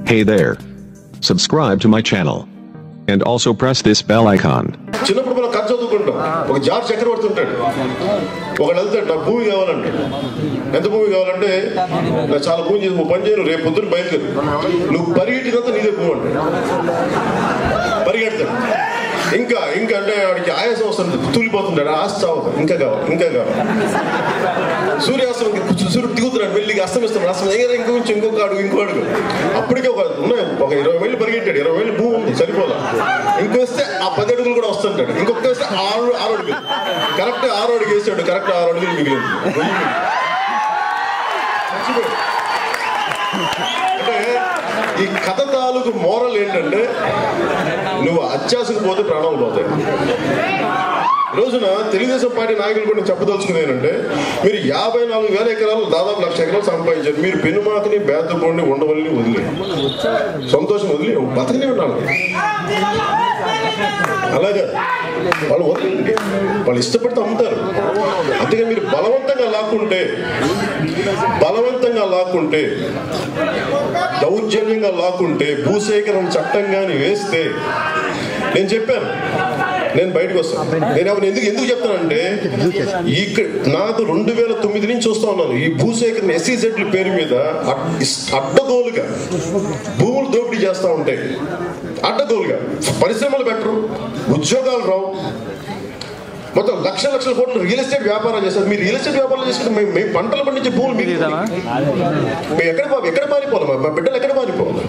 Hey there. Subscribe to my channel. And also press this bell icon. చిన్నప్పుడు మనం కథ చదువుకుంటాం ఒక జార్ చక్రవర్తి ఉంటాడు ఒకడు వెళ్తాడు నాకు భూమి కావాలంటాడు ఎంత భూమి కావాలంటే నాకు చాలా భూమి చేసి నువ్వు పని చేయను రేపు పొద్దున్న బయలుదేరు నువ్వు పరిగెట్టినంత నీదే భూమి అంటాడు పరిగెడతాడు ఇంకా ఇంకా అంటే వాడికి ఆయాసం వస్తుంది తూలిపోతుంటాడు ఆశ చావదు ఇంకా కావాలి ఇంకా కావాలి సూర్యాస్తం సూర్యుడు దిగుతున్నాడు వెళ్ళి అస్తమిస్తున్నాడు అస్తం ఇంకా ఇంకొంచెం ఇంకొక అడుగు ఇంకో అడుగు అప్పటికే ఒక ఉన్నాయి ఒక ఇరవై వేలు పరిగెట్టాడు ఇరవై వేలు భూమి ఉంది సరిపోదా ఇంకొస్తే ఆ పది అడుగులు కూడా వస్తుంటాడు ఇంకొక వేస్తే ఆరు ఆరు అడుగులు కరెక్ట్ ఆరు అడుగు వేసాడు కరెక్ట్ ఆరు అడుగులు మిగిలింది మర్చిపోయాడు. అంటే ఈ కథ తాలూకు మోరల్ ఏంటంటే నువ్వు అత్యాసకు పోతే ప్రాణాలు పోతాయి ఈ రోజున తెలుగుదేశం పార్టీ నాయకులు కూడా నేను చెప్పదలుచుకుంది ఏంటంటే మీరు యాభై నాలుగు వేల ఎకరాలు దాదాపు లక్ష ఎకరాలు సంపాదించారు మీరు పెనుమాకని బేతపోండి ఉండవల్ని వదిలే సంతోషం వదిలే బతకనే ఉండాలి అలాగే వాళ్ళు వదిలేండి వాళ్ళు ఇష్టపడితే అమ్ముతారు అందుకే మీరు బలవంతంగా లాక్కుంటే బలవంతంగా లాక్కుంటే దౌర్జన్యంగా లాక్కుంటే భూసేకరణ చట్టం కానీ వేస్తే నేను చెప్పాను నేను బయటకు వస్తాను నేను ఎవరు ఎందుకు ఎందుకు చెప్తానంటే ఇక్కడ నాకు రెండు వేల తొమ్మిది నుంచి చూస్తా ఉన్నాను ఈ భూసేకరణ ఎస్సీజెడ్ల పేరు మీద అడ్- ఇస్- అడ్డగోలుగా భూములు దోపిడీ చేస్తూ ఉంటాయి అడ్డగోలుగా పరిశ్రమలు పెట్టరు ఉద్యోగాలు రావు మొత్తం లక్ష లక్షల కోట్లు రియల్ ఎస్టేట్ వ్యాపారం చేస్తారు మీరు రియల్ ఎస్టేట్ వ్యాపారం చేసుకుంటే మేము మేము పంటలు పండించే భూములు మీకు మేము ఎక్కడ పా- ఎక్కడ పారిపోవాలి మా- మా బిడ్డలు ఎక్కడ పారిపోవాలి